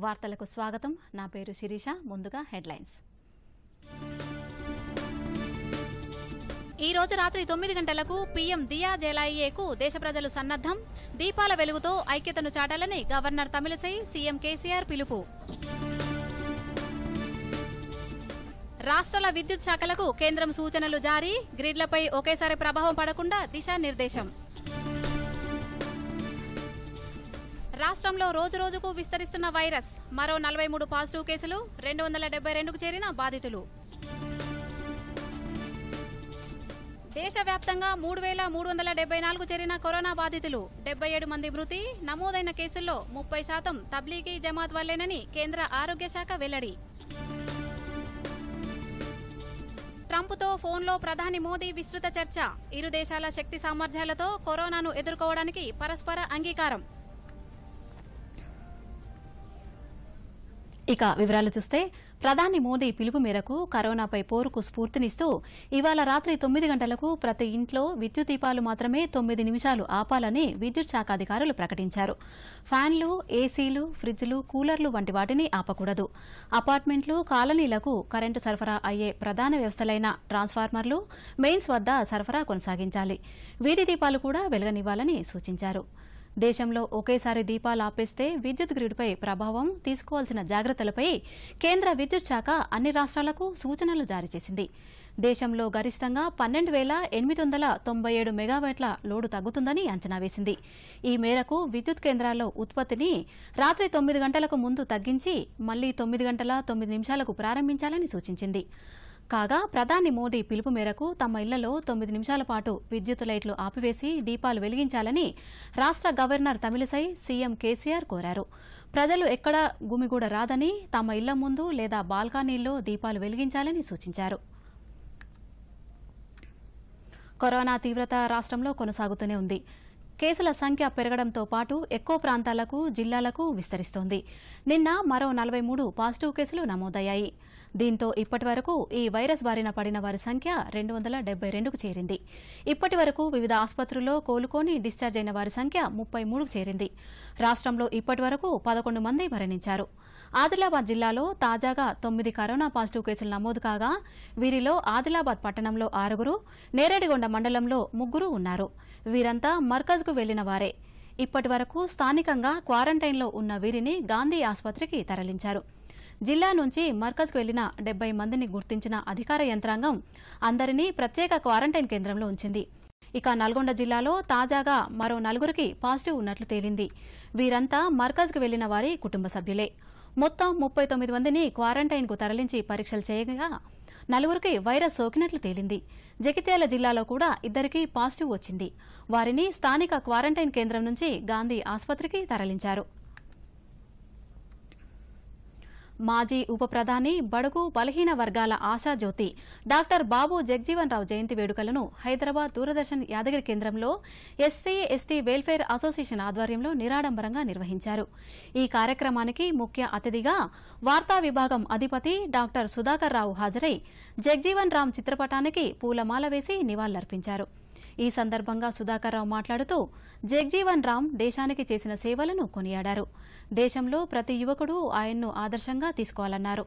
వార్తలకు స్వాగతం నా పేరు శిరీష ముందుగా హెడ్లైన్స్ ఈ రోజు రాత్రి తొమ్మిది గంటలకు పీఎం దియా జలాయియేకు దేశ ప్రజలు సన్నద్దం దీపాల వెలుగుతో ఐక్యతను చాటాలని గవర్నర్ తమిళసై సీఎం కేసీఆర్ పిలుపు రాష్ట్రాల విద్యుత్ శాఖలకు కేంద్రం సూచనలు జారీ గ్రిడ్లపై ఒకేసారి ప్రభావం పడకుండా దిశానిర్దేశం రాష్ట్రంలో రోజు రోజుకు విస్తరిస్తున్న వైరస్ మరో నలభై మూడు పాజిటివ్ కేసులు రెండు వందల డెబ్బై రెండుకు చేరిన బాధితులు దేశవ్యాప్తంగా మూడు వేల మూడు వందల డెబ్బై నాలుగు చేరిన కరోనా బాధితులు డెబ్బై ఏడు మంది మృతి నమోదైన కేసుల్లో ముప్పై శాతం తబ్లీగీ జమాత్ వల్లేనని కేంద్ర ఆరోగ్య శాఖ వెల్లడి ట్రంప్తో ఫోన్లో ప్రధాని మోదీ విస్తృత చర్చ ఇరు దేశాల శక్తి సామర్థ్యాలతో కరోనాను ఎదుర్కోవడానికి పరస్పర అంగీకారం ఇక వివరాలు చూస్తే ప్రధాని మోదీ పిలుపు మేరకు కరోనాపై పోరుకు స్ఫూర్తినిస్తూ ఇవాళ రాత్రి తొమ్మిది గంటలకు ప్రతి ఇంట్లో విద్యుత్ దీపాలు మాత్రమే తొమ్మిది నిమిషాలు ఆపాలని విద్యుత్ శాఖ అధికారులు ప్రకటించారు ఫ్యాన్లు ఏసీలు ఫ్రిడ్జ్లు కూలర్లు వంటి వాటిని ఆపకూడదు అపార్ట్మెంట్లు కాలనీలకు కరెంటు సరఫరా అయ్యే ప్రధాన వ్యవస్థలైన ట్రాన్స్ఫార్మర్లు మెయిన్స్ వద్ద సరఫరా కొనసాగించాలి వీధి దీపాలు కూడా వెలగనివ్వాలని సూచించారు దేశంలో ఒకేసారి దీపాలు ఆపేస్తే విద్యుత్ గ్రిడ్పై ప్రభావం తీసుకోవాల్సిన జాగ్రత్తలపై కేంద్ర విద్యుత్ శాఖ అన్ని రాష్ట్రాలకు సూచనలు జారీ చేసింది దేశంలో గరిష్టంగా పన్నెండు వేల ఎనిమిది వందల తొంభై ఏడు మెగావాట్ల లోడు తగ్గుతుందని అంచనా వేసింది ఈ మేరకు విద్యుత్ కేంద్రాల్లో ఉత్పత్తిని రాత్రి తొమ్మిది గంటలకు ముందు తగ్గించి మళ్లీ తొమ్మిది గంటల తొమ్మిది నిమిషాలకు ప్రారంభించాలని సూచించింది కాగా ప్రధాని మోదీ పిలుపు మేరకు తమ ఇళ్లలో తొమ్మిది నిమిషాల పాటు విద్యుత్ లైట్లు ఆపివేసి దీపాలు వెలిగించాలని రాష్ట్ర గవర్నర్ తమిళసై సీఎం కేసీఆర్ కోరారు ప్రజలు ఎక్కడ గుమిగూడ రాదని తమ ఇళ్ల ముందు లేదా బాల్కనీల్లో దీపాలు వెలిగించాలని సూచించారు కరోనా తీవ్రత రాష్ట్రంలో కొనసాగుతూనే ఉంది కేసుల సంఖ్య పెరగడంతో పాటు ఎక్కువ ప్రాంతాలకు జిల్లాలకు విస్తరిస్తోంది నిన్న మరో నలభై మూడు పాజిటివ్ కేసులు నమోదయ్యాయి దీంతో ఇప్పటి వరకు ఈ వైరస్ బారిన పడిన వారి సంఖ్య రెండు వందల డెబ్బై రెండుకు చేరింది ఇప్పటి వరకు వివిధ ఆసుపత్రుల్లో కోలుకొని డిశ్చార్జ్ అయిన వారి సంఖ్య ముప్పై మూడుకు చేరింది రాష్ట్రంలో ఇప్పటి వరకు పదకొండు మంది మరణించారు ఆదిలాబాద్ జిల్లాలో తాజాగా తొమ్మిది కరోనా పాజిటివ్ కేసులు నమోదు కాగా వీరిలో ఆదిలాబాద్ పట్టణంలో ఆరుగురు నేరేడిగొండ మండలంలో ముగ్గురు ఉన్నారు వీరంతా మర్కజ్కు వెళ్లిన వారే ఇప్పటి వరకు స్థానికంగా క్వారంటైన్లో ఉన్న వీరిని గాంధీ ఆసుపత్రికి తరలించారు జిల్లా నుంచి మర్కజ్కు వెళ్లిన డెబ్బై మందిని గుర్తించిన అధికార యంత్రాంగం అందరినీ ప్రత్యేక క్వారంటైన్ కేంద్రంలో ఉంచింది ఇక నల్గొండ జిల్లాలో తాజాగా మరో నలుగురికి పాజిటివ్ ఉన్నట్లు తేలింది వీరంతా మర్కజ్కు వెళ్లిన వారి కుటుంబ సభ్యులే మొత్తం ముప్పై తొమ్మిది మందిని క్వారంటైన్కు తరలించి పరీక్షలు చేయగా నలుగురికి వైరస్ సోకినట్లు తేలింది జగిత్యాల జిల్లాలో కూడా ఇద్దరికి పాజిటివ్ వచ్చింది వారిని స్థానిక క్వారంటైన్ కేంద్రం నుంచి గాంధీ ఆసుపత్రికి తరలించారు మాజీ ఉప ప్రధాని బడుగు బలహీన వర్గాల ఆశాజ్యోతి డాక్టర్ బాబు జగ్జీవన్ రావు జయంతి వేడుకలను హైదరాబాద్ దూరదర్శన్ యాదగిరి కేంద్రంలో ఎస్సీ ఎస్టీ వెల్ఫేర్ అసోసియేషన్ ఆధ్వర్యంలో నిరాడంబరంగా నిర్వహించారు ఈ కార్యక్రమానికి ముఖ్య అతిథిగా వార్తా విభాగం అధిపతి డాక్టర్ సుధాకర్ రావు హాజరై జగ్జీవన్ రామ్ చిత్రపటానికి పూలమాల వేసి నివాళులర్పించారు ఈ సందర్భంగా సుధాకర్ రావు మాట్లాడుతూ జగ్జీవన్ రామ్ దేశానికి చేసిన సేవలను కొనియాడారు దేశంలో ప్రతి యువకుడు ఆయన్ను ఆదర్శంగా తీసుకోవాలన్నారు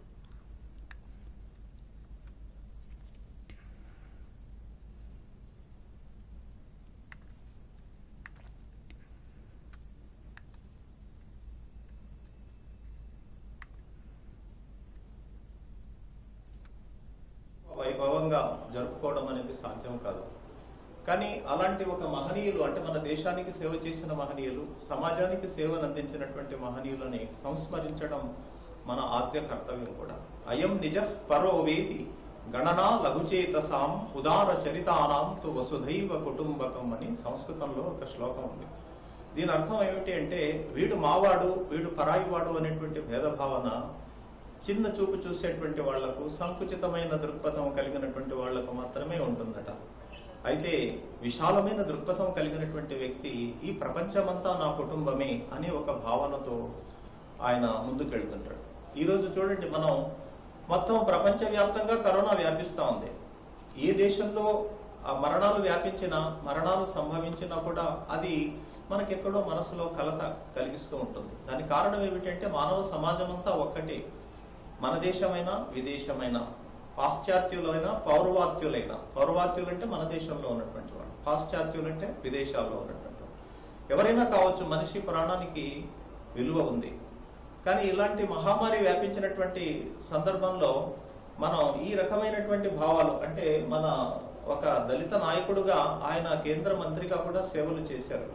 వైభవంగా జరుపుకోవడం అనేది సాధ్యం కాదు కానీ అలాంటి ఒక మహనీయులు అంటే మన దేశానికి సేవ చేసిన మహనీయులు సమాజానికి సేవలు అందించినటువంటి మహనీయులని సంస్మరించడం మన ఆద్య కర్తవ్యం కూడా అయం నిజ పరో వేతి గణనా లఘుచేతసాం ఉదార చరితానాం తు వసుధైవ కుటుంబకం అని సంస్కృతంలో ఒక శ్లోకం ఉంది దీని అర్థం ఏమిటి అంటే వీడు మావాడు వీడు పరాయివాడు అనేటువంటి భేదభావన చిన్న చూపు చూసేటువంటి వాళ్లకు సంకుచితమైన దృక్పథం కలిగినటువంటి వాళ్లకు మాత్రమే ఉంటుందట అయితే విశాలమైన దృక్పథం కలిగినటువంటి వ్యక్తి ఈ ప్రపంచమంతా నా కుటుంబమే అనే ఒక భావనతో ఆయన ముందుకెళ్తుంటాడు ఈరోజు చూడండి మనం మొత్తం ప్రపంచవ్యాప్తంగా కరోనా వ్యాపిస్తూ ఉంది ఏ దేశంలో ఆ మరణాలు వ్యాపించినా మరణాలు సంభవించినా కూడా అది మనకి ఎక్కడో మనసులో కలత కలిగిస్తూ ఉంటుంది దానికి కారణం ఏమిటంటే మానవ సమాజం అంతా ఒక్కటే మన దేశమైనా విదేశమైనా పాశ్చాత్యులైనా పౌరవాత్యులైనా పౌరవాత్యులు అంటే మన దేశంలో ఉన్నటువంటి వాళ్ళు పాశ్చాత్యులు అంటే విదేశాల్లో ఉన్నటువంటి వాళ్ళు ఎవరైనా కావచ్చు మనిషి ప్రాణానికి విలువ ఉంది కానీ ఇలాంటి మహమ్మారి వ్యాపించినటువంటి సందర్భంలో మనం ఈ రకమైనటువంటి భావాలు అంటే మన ఒక దళిత నాయకుడుగా ఆయన కేంద్ర మంత్రిగా కూడా సేవలు చేశారు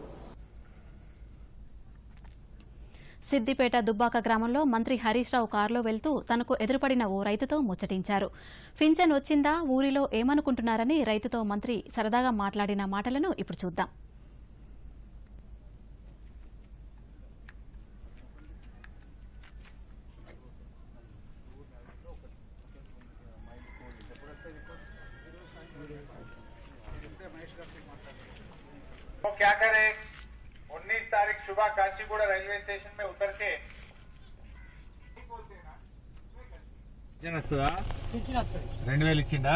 సిద్దిపేట దుబ్బాక గ్రామంలో మంత్రి హరీష్ రావు కారులో వెళ్తూ తనకు ఎదురుపడిన ఓ రైతుతో ముచ్చటించారు పింఛన్ వచ్చిందా ఊరిలో ఏమనుకుంటున్నారని రైతుతో మంత్రి సరదాగా మాట్లాడిన మాటలను ఇప్పుడు చూద్దాం तो क्या करें उन्नीस तारीख सुबह कांचीगुड़ा रेलवे स्टेशन में उतर के పింఛన్ వస్తుందా పింఛన్ వస్తుంది రెండు వేలు ఇచ్చిండా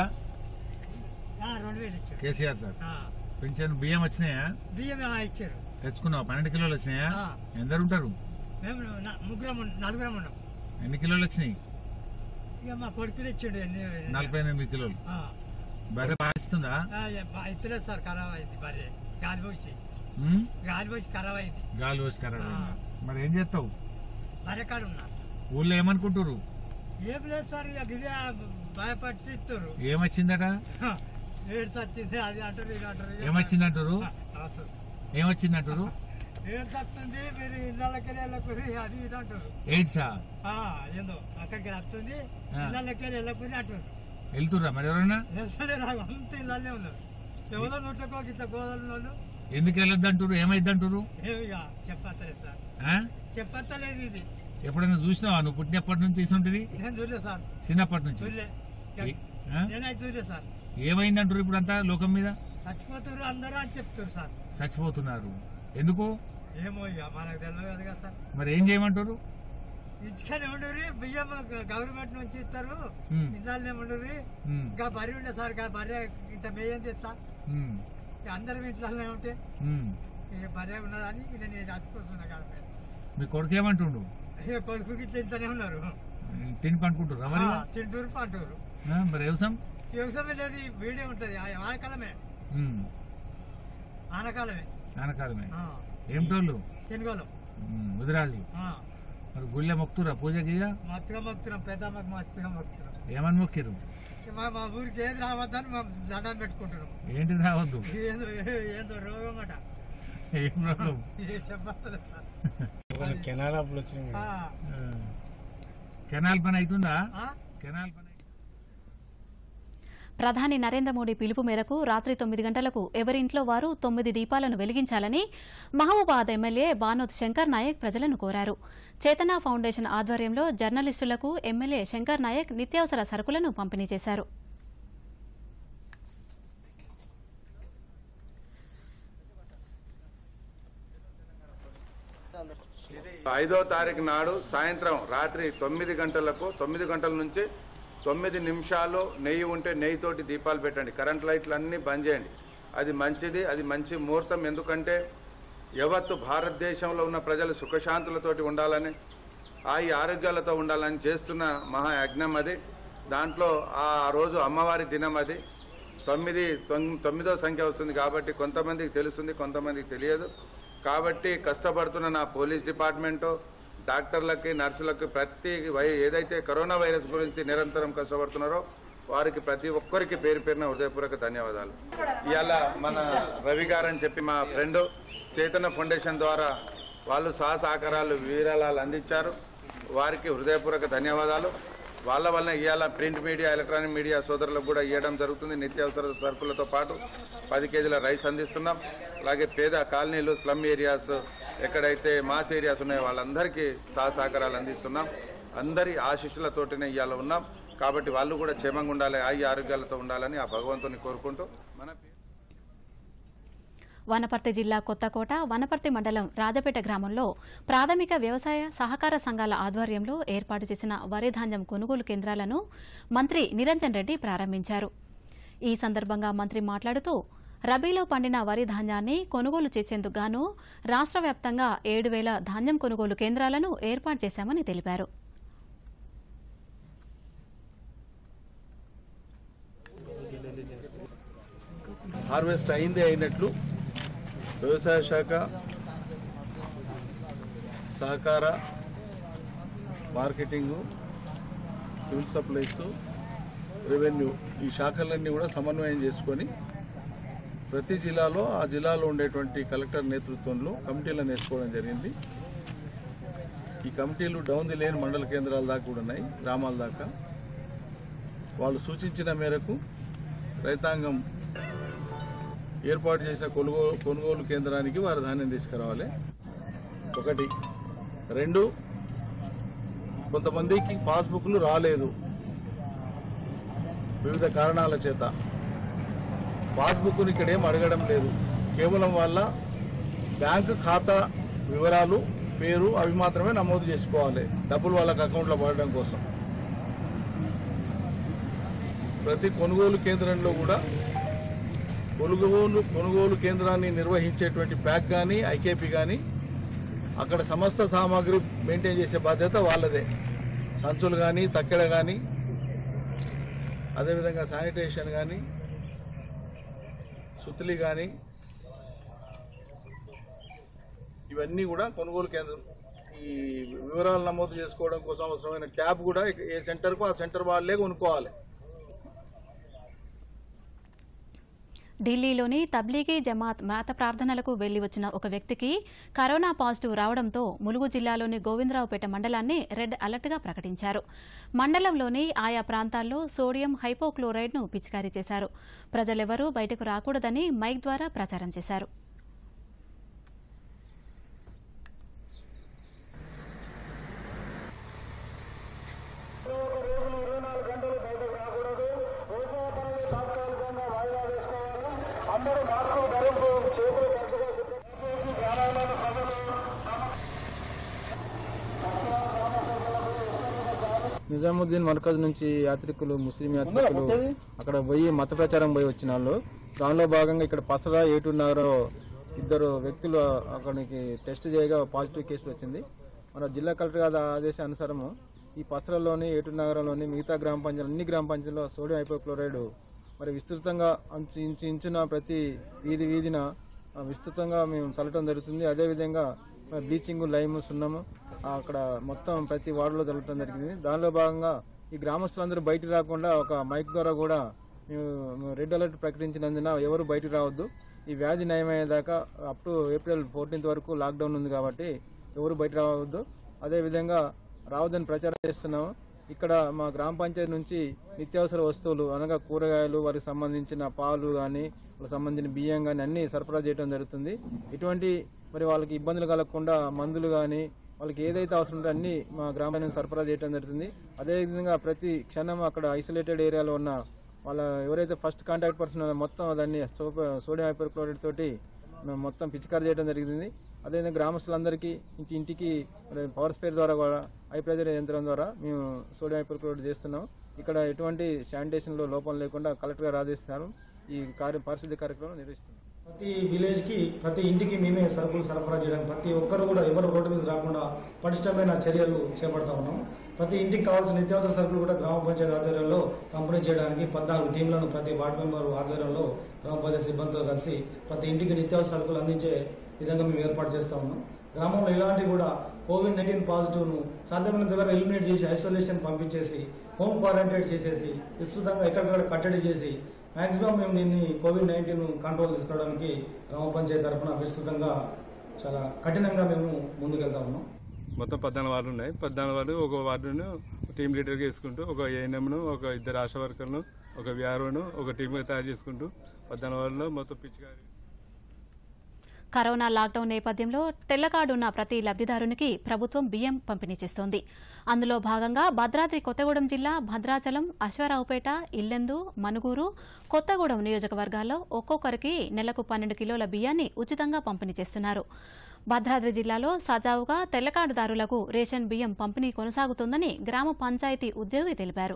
ఆ, రెండు వేలు ఇచ్చారు కేసీఆర్ సార్ ఆ, పింఛన్ బియ్యం వచ్చినాయా బియ్యం ఆ, ఇచ్చారు తెచ్చుకున్నావు పన్నెండు కిలోలు వచ్చినాయా ఆ. ఎందరు ఉంటారు మేము న- ముగ్గురం ఉన్న- నలుగురం ఉన్నాం ఎన్ని కిలోలు వచ్చినాయి ఇక మా కొడుకు తెచ్చిండు ఎన్ని నలభై ఎనిమిది కిలోలు ఆ, బర్రె బాధిస్తుందా ఆ, ఏ, బా- ఇత్తలేదు సార్ ఖరాబ్ అయింది బర్రె గాలి పోసి ఉమ్? గాలి పోసి ఖరాబ్ అయింది గాలి పోసి ఖరాబ్ ఆ. అయిందా? మరి ఏం చేస్తావు బర్రె కాడ ఉన్నా ఊళ్ళో ఏమనుకుంటారు ఏం లేదు సార్ ఇక ఇదే భయపడి ఇస్తారు ఏమొచ్చిందట ఏడ్స్ వచ్చింది అది అంటారు ఇది అంటారు ఇక- ఏమొచ్చిందంటారు ఆ, అవును. ఏమొచ్చిందంటారు ఏడ్స్ వస్తుంది మీరు ఇళ్ళకి వెళ్ళకూరి అది ఇది అంటారు ఎయిడ్సా ఆ, ఏందో అక్కడికి వస్తుంది ఆ. ఇళ్ళకి వెళ్ళకూరి అంటారు వెళ్తుర్రా మరి ఎవరన్నా అసలే నాకు అంత ఇళ్ళనే ఉన్నారు ఎవరో నోట్లకో గిట్ల గోదలు వాళ్ళు ఎందుకు వెళ్ళొద్దంటారు ఏమైద్దంటారు ఏమిగా చెప్పత్తలేదు సార్ ఆ? చెప్పత్తలేదు ఇది ఎప్పుడైనా చూసినావా నువ్వు పుట్టినప్పటి నుంచి తీసుంటుంది నేను చూడలే సార్ చిన్నప్పటి నుంచి చూడలే ఏ- ఆ? నేనైతే చూడలే సార్ ఏమైందంటారు ఇప్పుడు అంతా లోకం మీద చచ్చిపోతున్నారు అందరూ అని చెప్తారు సార్ చచ్చిపోతున్నారు ఎందుకు ఏమో ఇక మనకు తెలియదు కదా సార్ మరి ఏం చేయమంటారు ఇంటికనే ఉండరు బియ్యం గవర్నమెంట్ నుంచి ఇస్తారు ఉమ్. ఇందాలనే ఉండరు ఉమ్, ఇంకా బర్రె ఉండే సార్ ఇంకా బర్రె ఇంత మేయం తెస్తా ఉమ్, ఇక అందరం ఇంట్లోనే ఉంటే ఉమ్. ఇక బర్రె ఉన్నదని ఇక నేను చచ్చిపోతున్నా కాబట్టి మీ కొడుకు ఏమంటుండు ఇక కొడుకు గిట్ల ఇంతనే ఉన్నారు తిని పండుకుంటారు మరి ఆ, తింటూరు పంటూరు ఆ, మరి వ్యవసాయం వ్యవసాయం లేదు ఈ వీడియో ఉంటది ఆ- ఆనకాలమే ఉమ్, ఆనకాలమే ఆనకాలమే ఆ, ఏమిటోళ్ళు తెనుగోళం ఉమ్, ముదిరాజు ఆ, మరి గుళ్ళె మొక్కుతురా పూజ గీయ మత్తుగా మొక్కుతున్నాం పెద్దమ్మకి మత్తుగా మొక్కుతున్నాం ఏమని మొక్కిరు ఇక మా మా ఊరికి ఏది రావద్దని మా దండం పెట్టుకుంటున్నాం ఏంటిది రావద్దు ఏందో ఏందో రోగం అట ఏం రోగం ఏ చెప్పలేదు సార్. కెనాల్ అప్పుడు వచ్చింది ఆ, ఆ. కెనాల్ పని అవుతుందా ఆ? కెనాల్ పని ప్రధాని నరేంద్ర మోడీ పిలుపు మేరకు రాత్రి తొమ్మిది గంటలకు ఎవరింట్లో వారు తొమ్మిది దీపాలను వెలిగించాలని మహబూబాద్ ఎమ్మెల్యే బానోత్ శంకర్ నాయక్ ప్రజలను కోరారు చేతనా ఫౌండేషన్ ఆధ్వర్యంలో జర్నలిస్టులకు ఎమ్మెల్యే శంకర్ నాయక్ నిత్యావసర సరుకులను పంపిణీ చేశారు ఐదో తారీఖు నాడు సాయంత్రం రాత్రి తొమ్మిది గంటలకు తొమ్మిది గంటల నుంచి తొమ్మిది నిమిషాలు నెయ్యి ఉంటే నెయ్యితోటి దీపాలు పెట్టండి కరెంట్ లైట్లు అన్నీ బంద్ చేయండి అది మంచిది అది మంచి ముహూర్తం ఎందుకంటే యావత్తు భారతదేశంలో ఉన్న ప్రజలు సుఖశాంతులతోటి ఉండాలని ఆయి ఆరోగ్యాలతో ఉండాలని చేస్తున్న మహాయజ్ఞం అది దాంట్లో ఆ రోజు అమ్మవారి దినం అది తొమ్మిది తొమ్- తొమ్మిదో సంఖ్య వస్తుంది కాబట్టి కొంతమందికి తెలుస్తుంది కొంతమందికి తెలియదు కాబట్టి కష్టపడుతున్న నా పోలీస్ డిపార్ట్మెంటు డాక్టర్లకి నర్సులకి ప్రతి వై- ఏదైతే కరోనా వైరస్ గురించి నిరంతరం కష్టపడుతున్నారో వారికి ప్రతి ఒక్కరికి పేరు పేరున హృదయపూర్వక ధన్యవాదాలు ఇవాళ మన రవి గారు అని చెప్పి మా ఫ్రెండ్ చైతన్య ఫౌండేషన్ ద్వారా వాళ్ళు సహ సహకారాలు విరాళాలు అందించారు వారికి హృదయపూర్వక ధన్యవాదాలు వాళ్ళ వల్ల ఇవాళ ప్రింట్ మీడియా ఎలక్ట్రానిక్ మీడియా సోదరులకు కూడా ఇవ్వడం జరుగుతుంది నిత్యావసర సరుకులతో పాటు పది కేజీల రైస్ అందిస్తున్నాం అలాగే పేద కాలనీలు స్లమ్ ఏరియాస్ ఎక్కడైతే మాస్ ఏరియాస్ ఉన్నాయో వాళ్ళందరికీ సహ సహకారాలు అందిస్తున్నాం అందరి ఆశీస్సులతోటినే ఇవాళ ఉన్నాం కాబట్టి వాళ్ళు కూడా క్షేమంగా ఉండాలి ఆయి ఆరోగ్యాలతో ఉండాలని ఆ భగవంతుని కోరుకుంటూ మన వనపర్తి జిల్లా కొత్తకోట వనపర్తి మండలం రాజపేట గ్రామంలో ప్రాథమిక వ్యవసాయ సహకార సంఘాల ఆధ్వర్యంలో ఏర్పాటు చేసిన వరి ధాన్యం కొనుగోలు కేంద్రాలను మంత్రి నిరంజన్ రెడ్డి ప్రారంభించారు ఈ సందర్భంగా మంత్రి మాట్లాడుతూ రబీలో పండిన వరి ధాన్యాన్ని కొనుగోలు చేసేందుకు గాను రాష్ట్ర వ్యాప్తంగా ఏడు వేల ధాన్యం కొనుగోలు కేంద్రాలను ఏర్పాటు చేశామని తెలిపారు హార్వెస్ట్ అయింది అయినట్లు వ్యవసాయ శాఖ సహకార మార్కెటింగు సివిల్ సప్లైస్ రెవెన్యూ ఈ శాఖలన్నీ కూడా సమన్వయం చేసుకొని ప్రతి జిల్లాలో ఆ జిల్లాలో ఉండేటువంటి కలెక్టర్ నేతృత్వంలో కమిటీలను వేసుకోవడం జరిగింది ఈ కమిటీలు డౌన్ ది లేన్ మండల కేంద్రాల దాకా కూడా ఉన్నాయి గ్రామాల దాకా వాళ్ళు సూచించిన మేరకు రైతాంగం ఏర్పాటు చేసిన కొనుగోలు కొనుగోలు కేంద్రానికి వారు ధాన్యం తీసుకురావాలి ఒకటి రెండు కొంతమందికి పాస్బుక్లు రాలేదు వివిధ కారణాల చేత పాస్బుక్ను ఇక్కడ ఏం అడగడం లేదు కేవలం వాళ్ళ బ్యాంకు ఖాతా వివరాలు పేరు అవి మాత్రమే నమోదు చేసుకోవాలి డబ్బులు వాళ్ళకి అకౌంట్లో పడడం కోసం ప్రతి కొనుగోలు కేంద్రంలో కూడా కొనుగోలు కొనుగోలు కేంద్రాన్ని నిర్వహించేటువంటి ప్యాక్ కానీ ఐకేపీ కానీ అక్కడ సమస్త సామాగ్రి మెయింటైన్ చేసే బాధ్యత వాళ్ళదే సంచులు కానీ తక్కెడ కానీ అదేవిధంగా శానిటేషన్ కానీ సుత్తులి కానీ ఇవన్నీ కూడా కొనుగోలు కేంద్రం ఈ వివరాలు నమోదు చేసుకోవడం కోసం అవసరమైన ట్యాబ్ కూడా ఏ సెంటర్కు ఆ సెంటర్ వాళ్ళే కొనుక్కోవాలి ఢిల్లీలోని తబ్లీగీ జమాత్ మత ప్రార్థనలకు వెళ్లి వచ్చిన ఒక వ్యక్తికి కరోనా పాజిటివ్ రావడంతో ములుగు జిల్లాలోని గోవిందరావుపేట మండలాన్ని రెడ్ అలర్ట్గా ప్రకటించారు మండలంలోని ఆయా ప్రాంతాల్లో సోడియం హైపోక్లోరైడ్ను పిచికారీ చేశారు ప్రజలెవరూ బయటకు రాకూడదని మైక్ ద్వారా ప్రచారం చేశారు నిజాముద్దీన్ మర్కజ్ నుంచి యాత్రికులు ముస్లిం యాత్రికులు అక్కడ పోయి మత ప్రచారం పోయి వచ్చిన వాళ్ళు దానిలో భాగంగా ఇక్కడ పసరా ఏటూరు నగరంలో ఇద్దరు వ్యక్తులు అక్కడికి టెస్ట్ చేయగా పాజిటివ్ కేసులు వచ్చింది మన జిల్లా కలెక్టర్ గారి ఆదేశం అనుసారము ఈ పసరలోని ఏటూరు నగరంలోని మిగతా గ్రామ పంచాయతీ అన్ని గ్రామ పంచాయతీలో సోడియం హైపోక్లోరైడ్ మరి విస్తృతంగా అంచు ఇంచు ఇంచున ప్రతి వీధి వీధిన ఆ, విస్తృతంగా మేము చల్లటం జరుగుతుంది అదేవిధంగా బ్లీచింగ్ లైమ్ సున్నము ఆ, అక్కడ మొత్తం ప్రతి వార్డులో జరగడం జరిగింది దానిలో భాగంగా ఈ గ్రామస్తులందరూ బయటికి రాకుండా ఒక మైక్ ద్వారా కూడా మేము మేము రెడ్ అలర్ట్ ప్రకటించినందున ఎవరు బయటికి రావద్దు ఈ వ్యాధి నయమయ్యేదాకా అప్ టు ఏప్రిల్ ఫోర్టీన్త్ వరకు లాక్డౌన్ ఉంది కాబట్టి ఎవరు బయట రావద్దు అదేవిధంగా రావద్దని ప్రచారం చేస్తున్నాము ఇక్కడ మా గ్రామ పంచాయతీ నుంచి నిత్యావసర వస్తువులు అనగా కూరగాయలు వారికి సంబంధించిన పాలు కానీ వాళ్ళకి సంబంధించిన బియ్యం కానీ అన్ని సరఫరా చేయడం జరుగుతుంది ఇటువంటి మరి వాళ్ళకి ఇబ్బందులు కలగకుండా మందులు కానీ వాళ్ళకి ఏదైతే అవసరం ఉందో అన్ని మా గ్రామానికి సరఫరా చేయడం జరుగుతుంది అదేవిధంగా ప్రతి క్షణం అక్కడ ఐసోలేటెడ్ ఏరియాలో ఉన్న వాళ్ళ ఎవరైతే ఫస్ట్ కాంటాక్ట్ పర్సన్ ఉన్నారో మొత్తం దాన్ని సోప్- సోడియం హైపర్క్లోరైడ్ తోటి మేము మొత్తం పిచికారి చేయడం జరిగింది అదేవిధంగా గ్రామస్తులందరికీ ఇంటి ఇంటికి మరి పవర్ స్పేర్ ద్వారా కూడా హై ప్రెజర్ యంత్రం ద్వారా మేము సోడియం హైపర్క్లోరైడ్ చేస్తున్నాం ఇక్కడ ఎటువంటి శానిటేషన్లో లోపం లేకుండా కలెక్టర్ గారు ఆదేశిస్తారు ఈ కార్య పారిశుద్ధ్య కార్యక్రమం నిర్వహిస్తున్నాం ప్రతి విలేజ్ కి ప్రతి ఇంటికి మేమే సరుకులు సరఫరా చేయడానికి ప్రతి ఒక్కరు కూడా ఎవరు రోడ్డు మీద రాకుండా పటిష్టమైన చర్యలు చేపడతా ఉన్నాం ప్రతి ఇంటికి కావాల్సిన నిత్యావసర సరుకులు కూడా గ్రామ పంచాయతీ ఆధ్వర్యంలో పంపిణీ చేయడానికి పద్నాలుగు టీంలను ప్రతి వార్డు మెంబర్ ఆధ్వర్యంలో గ్రామ పంచాయతీ సిబ్బందితో కలిసి ప్రతి ఇంటికి నిత్యావసర సరుకులు అందించే విధంగా మేము ఏర్పాటు చేస్తా ఉన్నాం గ్రామంలో ఇలాంటి కూడా కోవిడ్ నైన్టీన్ పాజిటివ్ ను సాధ్యమైనంత వరకు ఎలిమినేట్ చేసి ఐసోలేషన్ పంపించేసి హోమ్ క్వారంటైన్ చేసేసి విస్తృతంగా ఎక్కడికక్కడ కట్టడి చేసి మాక్సిమం మేము దీన్ని కోవిడ్ నైన్టీన్ కంట్రోల్ తీసుకోవడానికి గ్రామ పంచాయతీ తరఫున విస్తృతంగా చాలా కఠినంగా మేము ముందుకెళ్తా ఉన్నాం మొత్తం పద్నాలుగు వార్డులు ఉన్నాయి పద్నాలుగు వార్డు ఒక వార్డును టీమ్ లీడర్గా వేసుకుంటూ ఒక ఏఎన్ఎంను ఒక ఇద్దరు ఆశా వర్కర్ను ఒక వ్యారోను ఒక టీమ్గా తయారు చేసుకుంటూ పద్నాలుగు వార్డులో మొత్తం పిచ్చికారి కరోనా లాక్డౌన్ నేపథ్యంలో తెల్లకాడున్న ప్రతి లబ్దిదారునికి ప్రభుత్వం బియ్యం పంపిణీ చేస్తోంది అందులో భాగంగా భద్రాద్రి కొత్తగూడెం జిల్లా భద్రాచలం అశ్వారావుపేట ఇల్లెందు మనుగూరు కొత్తగూడెం నియోజకవర్గాల్లో ఒక్కొక్కరికి నెలకు పన్నెండు కిలోల బియ్యాన్ని ఉచితంగా పంపిణీ చేస్తున్నారు భద్రాద్రి జిల్లాలో సజావుగా తెల్లకాడుదారులకు రేషన్ బియ్యం పంపిణీ కొనసాగుతోందని గ్రామ పంచాయతీ ఉద్యోగి తెలిపారు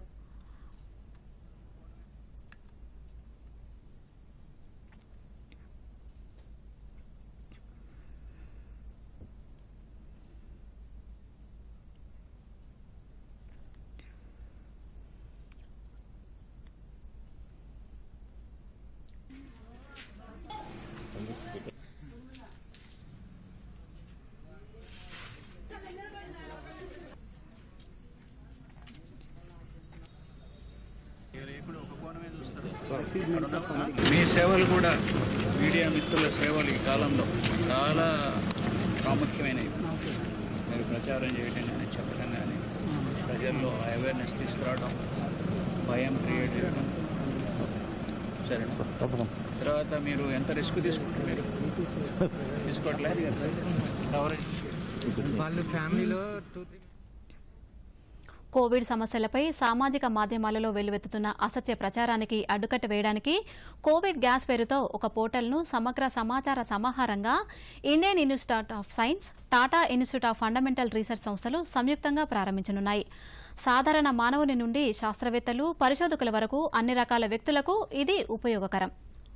మీ సేవలు కూడా మీడియా మిత్రుల సేవలు ఈ కాలంలో చాలా ప్రాముఖ్యమైనవి మీరు ప్రచారం చేయడం కానీ చెప్పడం కానీ ప్రజల్లో అవేర్నెస్ తీసుకురావడం భయం క్రియేట్ చేయడం సరేనా తర్వాత మీరు ఎంత రిస్క్ తీసుకుంటారు మీరు తీసుకోవట్లేదు కదా కవరేజ్ వాళ్ళు ఫ్యామిలీలో టూ కోవిడ్ సమస్యలపై సామాజిక మాధ్యమాలలో వెల్లువెత్తుతున్న అసత్య ప్రచారానికి అడ్డుకట్ట వేయడానికి కోవిడ్ గ్యాస్ పేరుతో ఒక పోర్టల్ను సమగ్ర సమాచార సమాహారంగా Indian Institute of Science Tata Institute of Fundamental Research సంస్థలు సంయుక్తంగా ప్రారంభించనున్నాయి సాధారణ మానవుని నుండి శాస్త్రవేత్తలు పరిశోధకుల వరకు అన్ని రకాల వ్యక్తులకు ఇది ఉపయోగకరం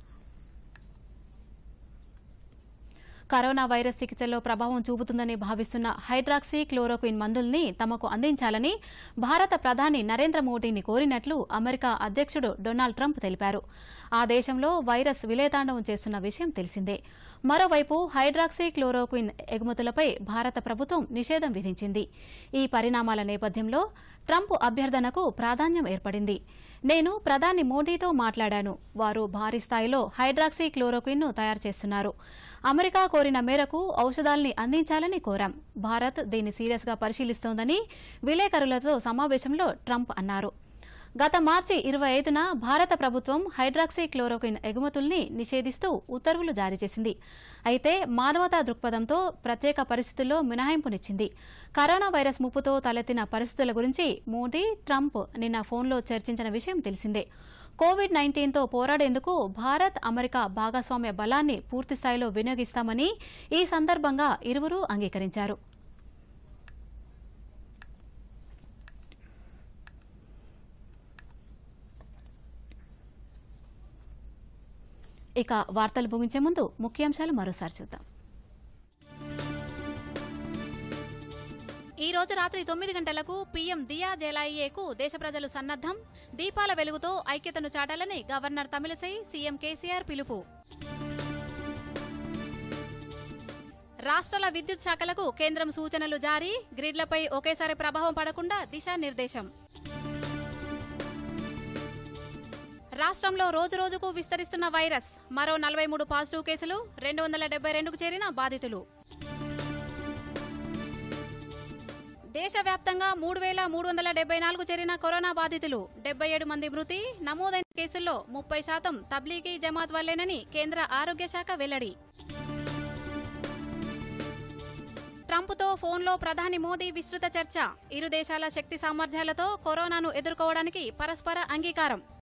కరోనా వైరస్ చికిత్సలో ప్రభావం చూపుతుందని భావిస్తున్న హైడ్రాక్సీ క్లోరోక్విన్ మందుల్ని తమకు అందించాలని భారత ప్రధాని నరేంద్ర మోదీని కోరినట్లు అమెరికా అధ్యక్షుడు డొనాల్డ్ ట్రంప్ తెలిపారు ఆ దేశంలో వైరస్ విలేతాండవం చేస్తున్న విషయం తెలిసిందే మరోవైపు హైడ్రాక్సీ క్లోరోక్విన్ ఎగుమతులపై భారత ప్రభుత్వం నిషేధం విధించింది ఈ పరిణామాల నేపథ్యంలో ట్రంప్ అభ్యర్థనకు ప్రాధాన్యం ఏర్పడింది నేను ప్రధాని మోదీతో మాట్లాడాను వారు భారీ స్థాయిలో హైడ్రాక్సీ క్లోరోక్విన్ను తయారు చేస్తున్నారు అమెరికా కోరిన మేరకు ఔషధాల్ని అందించాలని కోరాం భారత్ దీన్ని సీరియస్గా పరిశీలిస్తోందని విలేకరులతో సమావేశంలో ట్రంప్ అన్నారు గత మార్చి ఇరవై ఐదున భారత ప్రభుత్వం హైడ్రాక్సీ క్లోరోక్విన్ ఎగుమతుల్ని నిషేధిస్తూ ఉత్తర్వులు జారీ చేసింది అయితే మానవతా దృక్పథంతో ప్రత్యేక పరిస్థితుల్లో మినహాయింపునిచ్చింది కరోనా వైరస్ ముప్పుతో తలెత్తిన పరిస్థితుల గురించి మోదీ ట్రంప్ నిన్న ఫోన్లో చర్చించిన విషయం తెలిసిందే కోవిడ్ నైన్టీన్తో పోరాడేందుకు భారత్ అమెరికా భాగస్వామ్య బలాన్ని పూర్తిస్థాయిలో వినియోగిస్తామని ఈ సందర్భంగా ఇరువురూ అంగీకరించారు ఇక వార్తలు ముగించే ముందు ముఖ్యాంశాలు మరోసారి చూద్దాం ఈ రోజు రాత్రి తొమ్మిది గంటలకు పీఎం దియా జలాయియేకు దేశ ప్రజలు సన్నద్దం దీపాల వెలుగుతో ఐక్యతను చాటాలని గవర్నర్ తమిళసై సీఎం కేసీఆర్ పిలుపు రాష్ట్రాల విద్యుత్ శాఖలకు కేంద్రం సూచనలు జారీ గ్రిడ్లపై ఒకేసారి ప్రభావం పడకుండా దిశానిర్దేశం రాష్ట్రంలో రోజురోజుకు విస్తరిస్తున్న వైరస్ మరో నలభై మూడు పాజిటివ్ కేసులు రెండు వందల డెబ్బై రెండుకు చేరిన బాధితులు దేశవ్యాప్తంగా మూడు వేల మూడు వందల డెబ్బై నాలుగు చేరిన కరోనా బాధితులు డెబ్బై ఏడు మంది మృతి నమోదైన కేసుల్లో ముప్పై శాతం తబ్లీగీ జమాత్ వల్లేనని కేంద్ర ఆరోగ్య శాఖ వెల్లడి ట్రంప్తో ఫోన్లో ప్రధాని మోదీ విస్తృత చర్చ ఇరు దేశాల శక్తి సామర్థ్యాలతో కరోనాను ఎదుర్కోవడానికి పరస్పర అంగీకారం